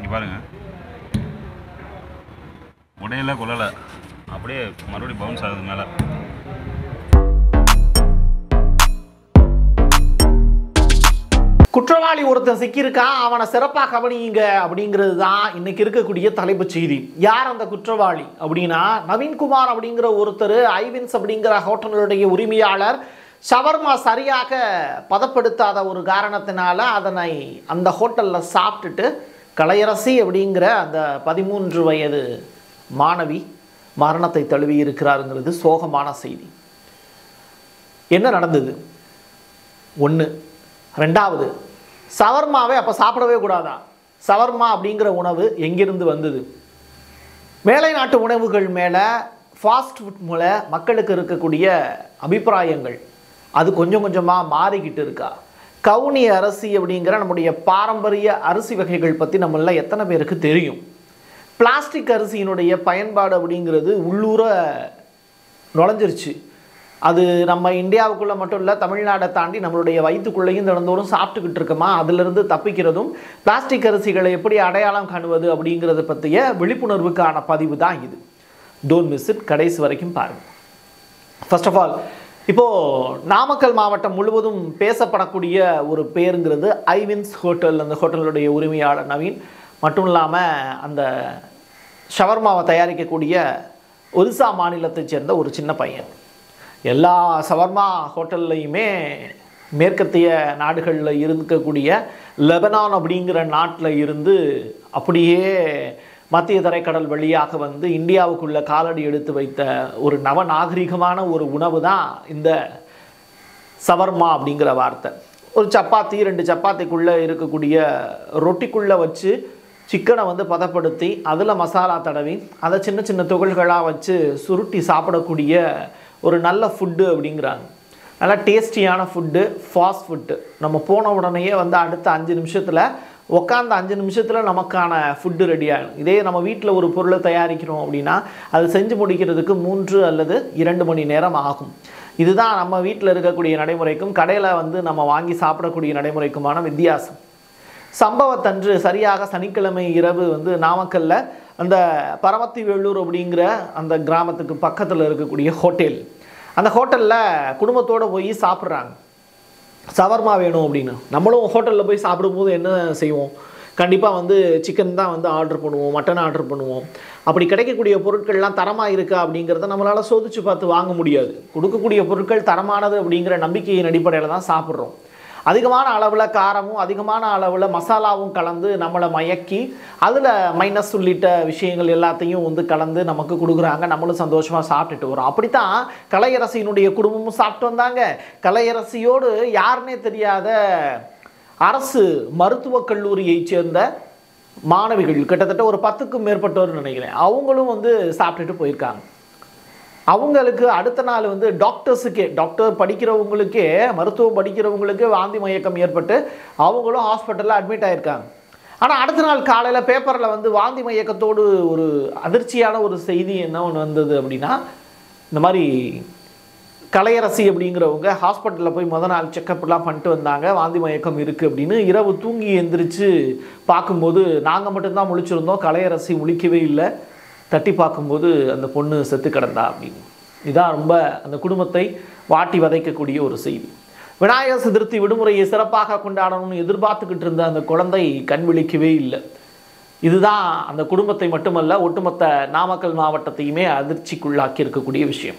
இங்கே பாருங்க உடையில கொள்ளலை அப்படியே மறுபடியும் பவுன்ஸ் ஆகுது மேலே குற்றவாளி ஒருத்தன் சிக்கியிருக்கான் அவனை சிறப்பாக கவனியுங்க அப்படிங்கிறது தான் இன்னைக்கு இருக்கக்கூடிய தலைப்புச் செய்தி யார் அந்த குற்றவாளி அப்படின்னா நவீன்குமார் அப்படிங்கிற ஒருத்தர் ஐவின்ஸ் அப்படிங்கிற ஹோட்டலுடைய உரிமையாளர் ஷவர்மா சரியாக பதப்படுத்தாத ஒரு காரணத்தினால அதனை அந்த ஹோட்டலில் சாப்பிட்டுட்டு கலையரசி அப்படிங்கிற அந்த பதிமூன்று வயது மாணவி மரணத்தை தழுவி இருக்கிறாருங்கிறது சோகமான செய்தி என்ன நடந்தது ஒன்று ரெண்டாவது சவர்மாவை அப்போ சாப்பிடவே கூடாதான் சவர்மா அப்படிங்கிற உணவு எங்கிருந்து வந்தது மேலை நாட்டு உணவுகள் மேலே ஃபாஸ்ட் ஃபுட் மூலம் மக்களுக்கு இருக்கக்கூடிய அபிப்பிராயங்கள் அது கொஞ்சம் கொஞ்சமாக மாறிக்கிட்டு இருக்கா கவுனி அரிசி அப்படிங்கிற நம்முடைய பாரம்பரிய அரிசி வகைகள் பற்றி நம்மள எத்தனை பேருக்கு தெரியும் பிளாஸ்டிக் அரிசியினுடைய பயன்பாடு அப்படிங்கிறது உள்ளூர நுழைஞ்சிருச்சு அது நம்ம இந்தியாவுக்குள்ளே மட்டும் இல்லை தமிழ்நாடை தாண்டி நம்மளுடைய வயிற்றுக்குள்ளேயும் தினந்தோறும் சாப்பிட்டுக்கிட்டு இருக்கோமா அதிலிருந்து தப்பிக்கிறதும் பிளாஸ்டிக் அரிசிகளை எப்படி அடையாளம் காணுவது அப்படிங்கிறத பற்றிய விழிப்புணர்வுக்கான பதிவு தான் இது டோன்ட் மிஸ் இட் கடைசி வரைக்கும் பாருங்கள் ஃபர்ஸ்ட் ஆஃப் ஆல் இப்போது நாமக்கல் மாவட்டம் முழுவதும் பேசப்படக்கூடிய ஒரு பேருங்கிறது ஐவின்ஸ் ஹோட்டல் அந்த ஹோட்டலுடைய உரிமையாளர் நவீன் மட்டும் இல்லாமல் அந்த ஷவர்மாவை தயாரிக்கக்கூடிய ஒரிசா மாநிலத்தைச் சேர்ந்த ஒரு சின்ன பையன் எல்லா சவர்மா ஹோட்டல்லையுமே மேற்கத்திய நாடுகளில் இருக்கக்கூடிய லெபனான் அப்படிங்கிற நாட்டில் இருந்து அப்படியே மத்திய தரைக்கடல் வழியாக வந்து இந்தியாவுக்குள்ள காலடி எடுத்து வைத்த ஒரு நவநாகரிகமான ஒரு உணவு தான் இந்த சவர்மா அப்படிங்கிற வார்த்தை ஒரு சப்பாத்தி ரெண்டு சப்பாத்திக்குள்ளே இருக்கக்கூடிய ரொட்டிக்குள்ளே வச்சு சிக்கனை வந்து பதப்படுத்தி அதில் மசாலா தடவி அதை சின்ன சின்ன துகள்களாக வச்சு சுருட்டி சாப்பிடக்கூடிய ஒரு நல்ல ஃபுட்டு அப்படிங்கிறாங்க நல்லா டேஸ்டியான ஃபுட்டு ஃபாஸ்ட் ஃபுட்டு நம்ம போன உடனேயே வந்து அடுத்த அஞ்சு நிமிஷத்தில் உட்காந்த அஞ்சு நிமிஷத்தில் நமக்கான ஃபுட்டு ரெடி ஆகும் இதே நம்ம வீட்டில் ஒரு பொருளை தயாரிக்கிறோம் அப்படின்னா அது செஞ்சு முடிக்கிறதுக்கு மூன்று அல்லது இரண்டு மணி நேரம் ஆகும் இதுதான் நம்ம வீட்டில் இருக்கக்கூடிய நடைமுறைக்கும் கடையில் வந்து நம்ம வாங்கி சாப்பிடக்கூடிய நடைமுறைக்குமான வித்தியாசம் சம்பவத்தன்று சரியாக சனிக்கிழமை இரவு வந்து நாமக்கல்ல அந்த பரமத்தி வெள்ளூர் அப்படிங்கிற அந்த கிராமத்துக்கு பக்கத்தில் இருக்கக்கூடிய ஹோட்டல் அந்த ஹோட்டலில் குடும்பத்தோடு போய் சாப்பிட்றாங்க சவர்மா வேணும் அப்படின்னு நம்மளும் ஹோட்டலில் போய் சாப்பிடும்போது என்ன செய்வோம் கண்டிப்பாக வந்து சிக்கன் தான் வந்து ஆர்டர் பண்ணுவோம் மட்டன் ஆர்டர் பண்ணுவோம் அப்படி கிடைக்கக்கூடிய பொருட்கள்லாம் தரமாக இருக்கா அப்படிங்கிறத நம்மளால் சோதிச்சு பார்த்து வாங்க முடியாது கொடுக்கக்கூடிய பொருட்கள் தரமானது அப்படிங்கிற நம்பிக்கையின் அடிப்படையில் தான் சாப்பிட்றோம் அதிகமான அளவில் காரமும் அதிகமான அளவில் மசாலாவும் கலந்து நம்மளை மயக்கி அதில் மைனஸ் உள்ளிட்ட விஷயங்கள் எல்லாத்தையும் வந்து கலந்து நமக்கு கொடுக்குறாங்க நம்மளும் சந்தோஷமாக சாப்பிட்டுட்டு வரோம் அப்படித்தான் கலையரசியினுடைய குடும்பமும் சாப்பிட்டு வந்தாங்க கலையரசியோடு யாருன்னே தெரியாத அரசு மருத்துவக் கல்லூரியைச் சேர்ந்த மாணவிகள் கிட்டத்தட்ட ஒரு பத்துக்கும் மேற்பட்டோர் நினைக்கிறேன் அவங்களும் வந்து சாப்பிட்டுட்டு போயிருக்காங்க அவங்களுக்கு அடுத்த நாள் வந்து டாக்டர்ஸுக்கே டாக்டர் படிக்கிறவங்களுக்கே மருத்துவம் படிக்கிறவங்களுக்கே வாந்தி மயக்கம் ஏற்பட்டு அவங்களும் ஹாஸ்பிட்டலில் அட்மிட் ஆயிருக்காங்க ஆனால் அடுத்த நாள் காலையில் பேப்பரில் வந்து வாந்தி மயக்கத்தோடு ஒரு அதிர்ச்சியான ஒரு செய்தி என்ன ஒன்று வந்தது அப்படின்னா இந்த மாதிரி கலையரசி அப்படிங்கிறவங்க ஹாஸ்பிட்டலில் போய் முத நாள் செக்கப்லாம் பண்ணிட்டு வந்தாங்க வாந்தி மயக்கம் இருக்குது அப்படின்னு இரவு தூங்கி எந்திரிச்சு பார்க்கும்போது நாங்கள் மட்டும்தான் முழிச்சிருந்தோம் கலையரசி முழிக்கவே இல்லை தட்டி பார்க்கும்போது அந்த பொண்ணு செத்து கிடந்தா அப்படின்னு இதான் ரொம்ப அந்த குடும்பத்தை வாட்டி வதைக்கக்கூடிய ஒரு செய்தி விநாயகர் சதுர்த்தி விடுமுறையை சிறப்பாக கொண்டாடணும்னு எதிர்பார்த்துக்கிட்டு இருந்த அந்த குழந்தை கண் விழிக்கவே இல்லை இதுதான் அந்த குடும்பத்தை மட்டுமல்ல ஒட்டுமொத்த நாமக்கல் மாவட்டத்தையுமே அதிர்ச்சிக்குள்ளாக்கி இருக்கக்கூடிய விஷயம்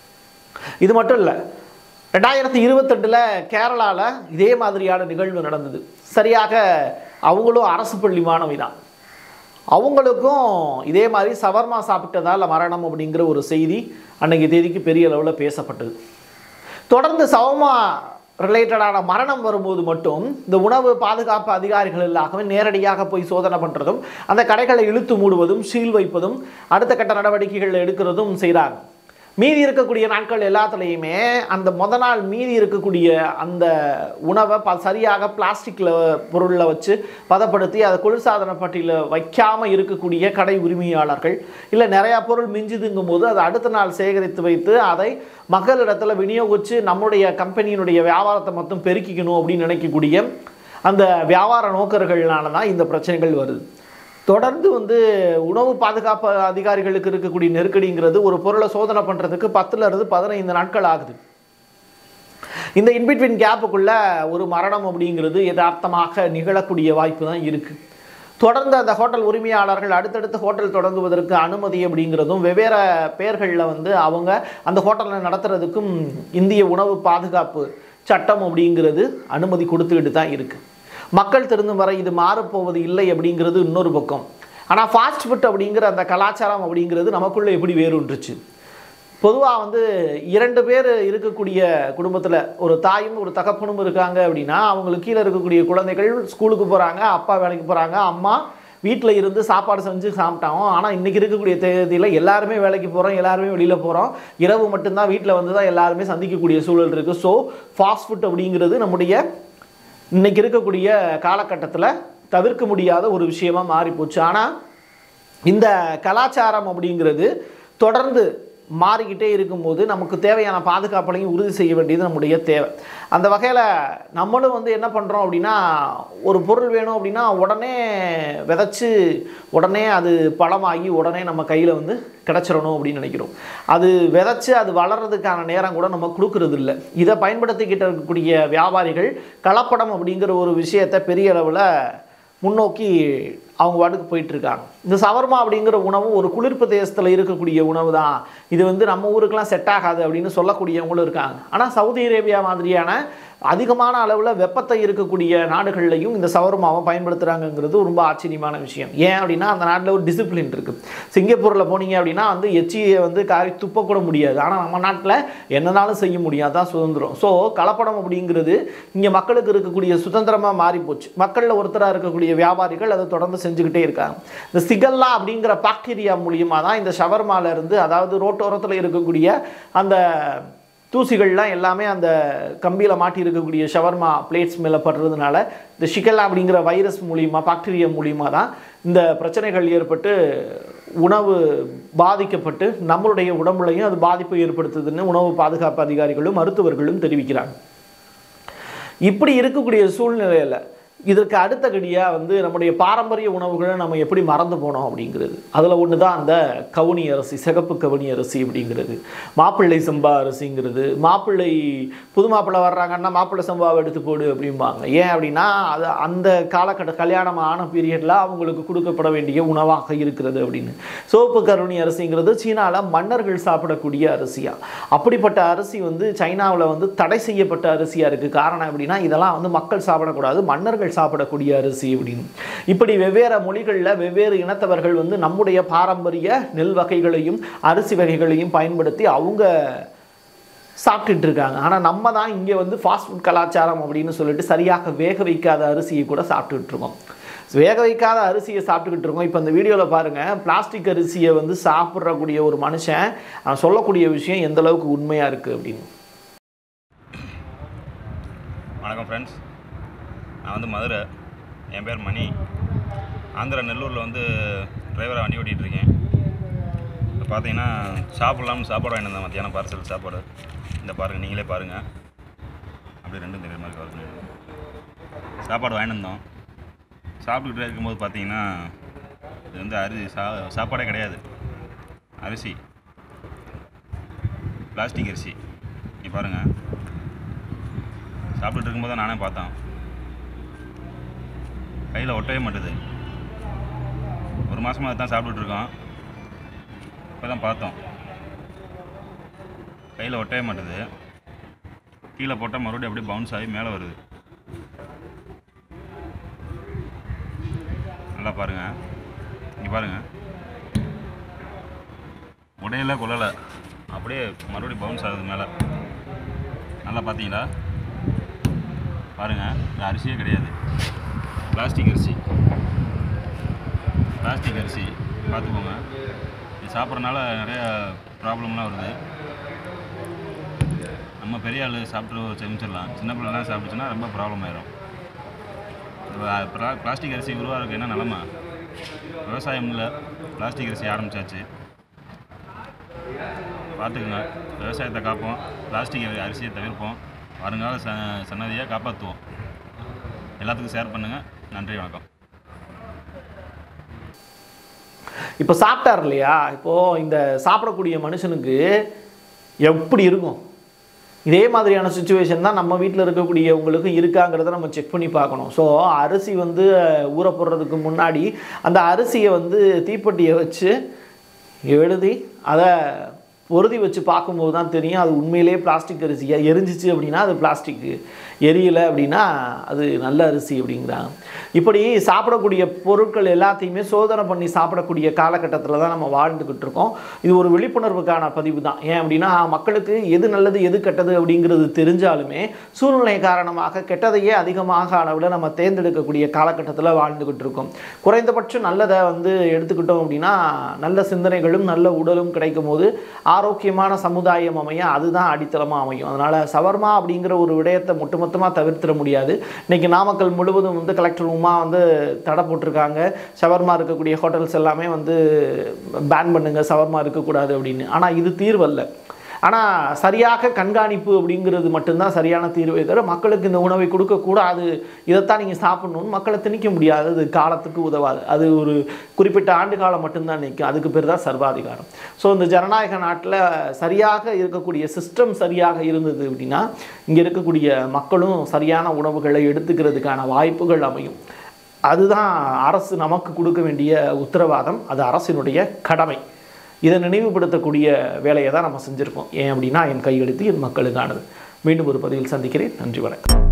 இது மட்டும் இல்லை ரெண்டாயிரத்தி இருபத்தெட்டில் கேரளாவில் இதே மாதிரியான நிகழ்வு நடந்தது சரியாக அவங்களும் அரசு பள்ளி மாணவி தான் அவங்களுக்கும் இதே மாதிரி சவர்மா சாப்பிட்டதால் மரணம் அப்படிங்கிற ஒரு செய்தி அன்னைக்கு தேதிக்கு பெரிய அளவில் பேசப்பட்டது தொடர்ந்து சவர்மா ரிலேட்டடான மரணம் வரும்போது மட்டும் இந்த உணவு பாதுகாப்பு அதிகாரிகள் எல்லாமே நேரடியாக போய் சோதனை பண்ணுறதும் அந்த கடைகளை இழுத்து மூடுவதும் சீல் வைப்பதும் அடுத்த கட்ட நடவடிக்கைகள் எடுக்கிறதும் செய்கிறாங்க மீதி இருக்கக்கூடிய நாட்கள் எல்லாத்துலேயுமே அந்த முத நாள் மீதி இருக்கக்கூடிய அந்த உணவை ப சரியாக பிளாஸ்டிக்கில் பொருளில் வச்சு பதப்படுத்தி அதை குளிர்சாதன பட்டியில் வைக்காமல் இருக்கக்கூடிய கடை உரிமையாளர்கள் இல்லை நிறையா பொருள் மிஞ்சுதுங்கும் போது அதை அடுத்த நாள் சேகரித்து வைத்து அதை மக்களிடத்தில் விநியோகித்து நம்முடைய கம்பெனியினுடைய வியாபாரத்தை மொத்தம் பெருக்கிக்கணும் அப்படின்னு நினைக்கக்கூடிய அந்த வியாபார நோக்கர்களால தான் இந்த பிரச்சனைகள் வருது தொடர்ந்து வந்து உணவு பாதுகாப்பு அதிகாரிகளுக்கு இருக்கக்கூடிய நெருக்கடிங்கிறது ஒரு பொருளை சோதனை பண்ணுறதுக்கு பத்துல இருந்து பதினைந்து நாட்கள் ஆகுது இந்த இன்பிட்வீன் கேப்புக்குள்ள ஒரு மரணம் அப்படிங்கிறது யதார்த்தமாக நிகழக்கூடிய வாய்ப்பு தான் இருக்குது தொடர்ந்து அந்த ஹோட்டல் உரிமையாளர்கள் அடுத்தடுத்து ஹோட்டல் தொடங்குவதற்கு அனுமதி அப்படிங்கிறதும் வெவ்வேறு பெயர்களில் வந்து அவங்க அந்த ஹோட்டலை நடத்துறதுக்கும் இந்திய உணவு பாதுகாப்பு சட்டம் அப்படிங்கிறது அனுமதி கொடுத்துக்கிட்டு தான் இருக்குது மக்கள் திருந்தும் வரை இது மாறப்போவது இல்லை அப்படிங்கிறது இன்னொரு பக்கம் ஆனால் ஃபாஸ்ட் ஃபுட் அப்படிங்கிற அந்த கலாச்சாரம் அப்படிங்கிறது நமக்குள்ளே எப்படி வேறுன்றுச்சு பொதுவாக வந்து இரண்டு பேர் இருக்கக்கூடிய குடும்பத்தில் ஒரு தாயும் ஒரு தகப்பனும் இருக்காங்க அப்படின்னா அவங்களுக்கு கீழே இருக்கக்கூடிய குழந்தைகள் ஸ்கூலுக்கு போகிறாங்க அப்பா வேலைக்கு போகிறாங்க அம்மா வீட்டில் இருந்து சாப்பாடு செஞ்சு சாப்பிட்டாங்க ஆனால் இன்றைக்கி இருக்கக்கூடிய தேதியில் எல்லாருமே வேலைக்கு போகிறோம் எல்லாருமே வெளியில் போகிறோம் இரவு மட்டும்தான் வீட்டில் வந்து தான் எல்லாருமே சந்திக்கக்கூடிய சூழல் இருக்குது ஸோ ஃபாஸ்ட் ஃபுட் அப்படிங்கிறது நம்முடைய இன்னைக்கு இருக்கக்கூடிய காலகட்டத்தில் தவிர்க்க முடியாத ஒரு விஷயமா மாறி போச்சு ஆனால் இந்த கலாச்சாரம் அப்படிங்கிறது தொடர்ந்து மாறிக்கிட்டே இருக்கும்போது நமக்கு தேவையான பாதுகாப்பையும் உறுதி செய்ய வேண்டியது நம்முடைய தேவை அந்த வகையில் நம்மளும் வந்து என்ன பண்ணுறோம் அப்படின்னா ஒரு பொருள் வேணும் அப்படின்னா உடனே விதைச்சு உடனே அது பழமாகி உடனே நம்ம கையில் வந்து கிடச்சிடணும் அப்படின்னு நினைக்கிறோம் அது விதைச்சு அது வளர்கிறதுக்கான நேரம் கூட நம்ம கொடுக்கறது இல்லை இதை பயன்படுத்திக்கிட்டு இருக்கக்கூடிய வியாபாரிகள் கலப்படம் அப்படிங்கிற ஒரு விஷயத்தை பெரிய அளவில் முன்னோக்கி அவங்க வாட்டுக்கு போயிட்டு இருக்காங்க இந்த சவர்மா அப்படிங்கிற உணவு ஒரு குளிர் பிரதேசத்தில் இருக்கக்கூடிய உணவு தான் இது வந்து நம்ம ஊருக்கெல்லாம் செட் ஆகாது அப்படின்னு சொல்லக்கூடியவங்களும் இருக்காங்க ஆனால் சவுதி அரேபியா மாதிரியான அதிகமான அளவில் வெப்பத்தை இருக்கக்கூடிய நாடுகள்லையும் இந்த சவர்மாவை பயன்படுத்துகிறாங்கங்கிறது ரொம்ப ஆச்சரியமான விஷயம் ஏன் அப்படின்னா அந்த நாட்டில் ஒரு டிசிப்ளின் இருக்குது சிங்கப்பூரில் போனீங்க அப்படின்னா வந்து எச்சியை வந்து காரி துப்பக்கூட முடியாது ஆனால் நம்ம நாட்டில் என்னனாலும் செய்ய முடியும் அதான் சுதந்திரம் ஸோ கலப்படம் அப்படிங்கிறது இங்கே மக்களுக்கு இருக்கக்கூடிய சுதந்திரமாக மாறி போச்சு மக்களில் ஒருத்தராக இருக்கக்கூடிய வியாபாரிகள் அதை தொடர்ந்து செஞ்சுக்கிட்டே இருக்காங்க இந்த சிகல்லா அப்படிங்கிற பாக்டீரியா மூலியமாக தான் இந்த ஷவர்மால இருந்து அதாவது ரோட்டோரத்தில் இருக்கக்கூடிய அந்த தூசிகள்லாம் எல்லாமே அந்த கம்பியில் மாட்டி இருக்கக்கூடிய ஷவர்மா பிளேட்ஸ் மேலே படுறதுனால இந்த ஷிகல்லா அப்படிங்கிற வைரஸ் மூலியமா பாக்டீரியா மூலியமா தான் இந்த பிரச்சனைகள் ஏற்பட்டு உணவு பாதிக்கப்பட்டு நம்மளுடைய உடம்புலையும் அது பாதிப்பு ஏற்படுத்துதுன்னு உணவு பாதுகாப்பு அதிகாரிகளும் மருத்துவர்களும் தெரிவிக்கிறாங்க இப்படி இருக்கக்கூடிய சூழ்நிலையில் இதற்கு அடுத்தபடியாக வந்து நம்முடைய பாரம்பரிய உணவுகளை நம்ம எப்படி மறந்து போனோம் அப்படிங்கிறது அதில் ஒன்று தான் அந்த கவுனி அரிசி சிகப்பு கவுனி அரிசி அப்படிங்கிறது மாப்பிள்ளை சம்பா அரிசிங்கிறது மாப்பிள்ளை புது மாப்பிள்ளை வர்றாங்கன்னா மாப்பிள்ளை சம்பாவை எடுத்து போடு அப்படிம்பாங்க ஏன் அப்படின்னா அது அந்த காலகட்ட கல்யாணம் ஆன பீரியடில் அவங்களுக்கு கொடுக்கப்பட வேண்டிய உணவாக இருக்கிறது அப்படின்னு சோப்பு கருணி அரிசிங்கிறது சீனாவில் மன்னர்கள் சாப்பிடக்கூடிய அரிசியா அப்படிப்பட்ட அரிசி வந்து சைனாவில் வந்து தடை செய்யப்பட்ட அரிசியாக இருக்குது காரணம் எப்படின்னா இதெல்லாம் வந்து மக்கள் சாப்பிடக்கூடாது மன்னர்கள் சாப்பிடக்கூடிய அரிசி அப்படின்னு இப்படி வெவ்வேறு மொழிகளில் வெவ்வேறு இனத்தவர்கள் வந்து நம்முடைய பாரம்பரிய நெல் வகைகளையும் அரிசி வகைகளையும் பயன்படுத்தி அவங்க சாப்பிட்டுட்டு இருக்காங்க ஆனால் நம்ம தான் இங்கே வந்து ஃபாஸ்ட் ஃபுட் கலாச்சாரம் அப்படின்னு சொல்லிட்டு சரியாக வேக வைக்காத அரிசியை கூட சாப்பிட்டுட்டு இருக்கோம் வேக வைக்காத அரிசியை சாப்பிட்டுக்கிட்டு இருக்கோம் இப்போ இந்த வீடியோவில் பாருங்கள் பிளாஸ்டிக் அரிசியை வந்து சாப்பிட்றக்கூடிய ஒரு மனுஷன் அவன் சொல்லக்கூடிய விஷயம் எந்த அளவுக்கு உண்மையாக இருக்குது அப்படின்னு வணக்கம் ஃப்ரெண்ட்ஸ் நான் வந்து மதுரை என் பேர் மணி ஆந்திரா நெல்லூரில் வந்து டிரைவராக வண்டி ஓட்டிகிட்டு இருக்கேன் இப்போ பார்த்தீங்கன்னா சாப்பிட்லாம்னு சாப்பாடு வாங்கிட்டு வந்தேன் மத்தியானம் பார்சல் சாப்பாடு இந்த பாருங்கள் நீங்களே பாருங்கள் அப்படியே ரெண்டும் தெரியுற மாதிரி கவர் பண்ணிடுங்க சாப்பாடு வாங்கிட்டு வந்தோம் சாப்பிட்டுக்கிட்டே இருக்கும்போது பார்த்தீங்கன்னா இது வந்து அரிசி சா சாப்பாடே கிடையாது அரிசி பிளாஸ்டிக் அரிசி நீ பாருங்கள் சாப்பிட்டுட்டு இருக்கும்போது தான் நானே பார்த்தேன் கையில் ஒட்டவே மாட்டுது ஒரு மாதமாக தான் சாப்பிட்டுட்டு இருக்கோம் இப்போ தான் பார்த்தோம் கையில் ஒட்டவே மாட்டுது கீழே போட்டால் மறுபடியும் அப்படியே பவுன்ஸ் ஆகி மேலே வருது நல்லா பாருங்கள் இங்கே பாருங்கள் உடையில கொள்ளலை அப்படியே மறுபடியும் பவுன்ஸ் ஆகுது மேலே நல்லா பார்த்தீங்களா பாருங்கள் இது அரிசியே கிடையாது பிளாஸ்டிக் அரிசி பிளாஸ்டிக் அரிசி பார்த்துக்கோங்க இது சாப்பிட்றனால நிறைய ப்ராப்ளம்லாம் வருது நம்ம பெரிய ஆள் சாப்பிட்டு செமிச்சிடலாம் சின்ன பிள்ளைலாம் சாப்பிட்டுச்சுன்னா ரொம்ப ப்ராப்ளம் ஆயிரும் பிளாஸ்டிக் அரிசி உருவாகிறதுக்கு என்ன நிலமை விவசாயம் இல்லை பிளாஸ்டிக் அரிசி ஆரம்பிச்சாச்சு பார்த்துக்குங்க விவசாயத்தை காப்போம் பிளாஸ்டிக் அரிசியை தவிர்ப்போம் வருங்கால ச சன்னதியை காப்பாற்றுவோம் எல்லாத்துக்கும் ஷேர் பண்ணுங்கள் நன்றி வணக்கம் இப்போ சாப்பிட்டார் இல்லையா இப்போது இந்த சாப்பிடக்கூடிய மனுஷனுக்கு எப்படி இருக்கும் இதே மாதிரியான சுச்சுவேஷன் தான் நம்ம வீட்டில் இருக்கக்கூடியவங்களுக்கு இருக்காங்கிறத நம்ம செக் பண்ணி பார்க்கணும் ஸோ அரிசி வந்து ஊற போடுறதுக்கு முன்னாடி அந்த அரிசியை வந்து தீப்பெட்டியை வச்சு எழுதி அதை பொருதி வச்சு பார்க்கும்போது தான் தெரியும் அது உண்மையிலேயே பிளாஸ்டிக் அரிசியா எரிஞ்சிச்சு அப்படின்னா அது பிளாஸ்டிக் எரியலை அப்படின்னா அது நல்ல அரிசி அப்படிங்கிறாங்க இப்படி சாப்பிடக்கூடிய பொருட்கள் எல்லாத்தையுமே சோதனை பண்ணி சாப்பிடக்கூடிய காலகட்டத்தில் தான் நம்ம வாழ்ந்துக்கிட்டு இருக்கோம் இது ஒரு விழிப்புணர்வுக்கான பதிவு தான் ஏன் அப்படின்னா மக்களுக்கு எது நல்லது எது கெட்டது அப்படிங்கிறது தெரிஞ்சாலுமே சூழ்நிலை காரணமாக கெட்டதையே அதிகமாக அளவில் நம்ம தேர்ந்தெடுக்கக்கூடிய காலகட்டத்தில் வாழ்ந்துக்கிட்டு இருக்கோம் குறைந்தபட்சம் நல்லதை வந்து எடுத்துக்கிட்டோம் அப்படின்னா நல்ல சிந்தனைகளும் நல்ல உடலும் கிடைக்கும் போது ஆரோக்கியமான சமுதாயம் அமைய அதுதான் அடித்தளமாக அமையும் அதனால் சவர்மா அப்படிங்கிற ஒரு விடயத்தை ஒட்டுமொத்தமாக தவிர்த்திட முடியாது இன்னைக்கு நாமக்கல் முழுவதும் வந்து கலெக்டர் உமா வந்து தடை போட்டிருக்காங்க ஷவர்மா இருக்கக்கூடிய ஹோட்டல்ஸ் எல்லாமே வந்து பேன் பண்ணுங்க சவர்மா இருக்கக்கூடாது அப்படின்னு ஆனால் இது தீர்வல்ல ஆனால் சரியாக கண்காணிப்பு அப்படிங்கிறது மட்டும்தான் சரியான தீர்வை தவிர மக்களுக்கு இந்த உணவை கொடுக்கக்கூடாது இதைத்தான் நீங்கள் சாப்பிடணும்னு மக்களை திணிக்க முடியாது அது காலத்துக்கு உதவாது அது ஒரு குறிப்பிட்ட ஆண்டு காலம் மட்டும்தான் நிற்கும் அதுக்கு பேர் தான் சர்வாதிகாரம் ஸோ இந்த ஜனநாயக நாட்டில் சரியாக இருக்கக்கூடிய சிஸ்டம் சரியாக இருந்தது அப்படின்னா இங்கே இருக்கக்கூடிய மக்களும் சரியான உணவுகளை எடுத்துக்கிறதுக்கான வாய்ப்புகள் அமையும் அதுதான் அரசு நமக்கு கொடுக்க வேண்டிய உத்தரவாதம் அது அரசினுடைய கடமை இதை நினைவுபடுத்தக்கூடிய வேலையை தான் நம்ம செஞ்சுருக்கோம் ஏன் அப்படின்னா என் கையெழுத்து என் மக்களுக்கானது மீண்டும் ஒரு பதிவில் சந்திக்கிறேன் நன்றி வணக்கம்